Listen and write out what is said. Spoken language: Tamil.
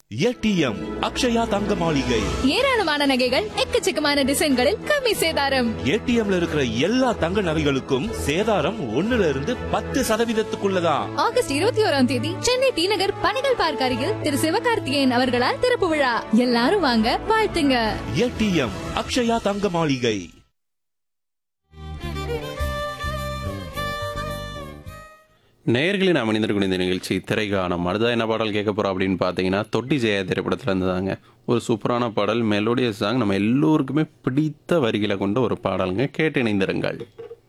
ஏடிஎம் அக்ஷயா தங்க மாளிகை ஏராளமான நகைகள் எக்கச்சக்கமான டிசைன்களில் கம்மி சேதாரம் ஏடிஎம்ல இருக்கிற எல்லா தங்க நகைகளுக்கும் சேதாரம் ஒண்ணுல இருந்து பத்து சதவீதத்துக்குள்ளதான் ஆகஸ்ட் இருபத்தி ஓராம் தேதி சென்னை டி நகர் பணிகள் பார்க் அருகில் திரு சிவகார்த்திகேயன் அவர்களால் திறப்பு விழா எல்லாரும் வாங்க வாழ்த்துங்க ஏடிஎம் அக்ஷயா தங்க மாளிகை நேயர்களின் நாம் இணைந்திருக்கும் இந்த நிகழ்ச்சி திரைக்கானம் அடுத்தது என்ன பாடல் கேட்க போகிறோம் அப்படின்னு பார்த்தீங்கன்னா தொட்டி ஜெயா திரைப்படத்தில் இருந்ததாங்க ஒரு சூப்பரான பாடல் மெலோடியஸ் சாங் நம்ம எல்லோருக்குமே பிடித்த வரிகளை கொண்ட ஒரு பாடலுங்க கேட்டு இணைந்திருங்கள்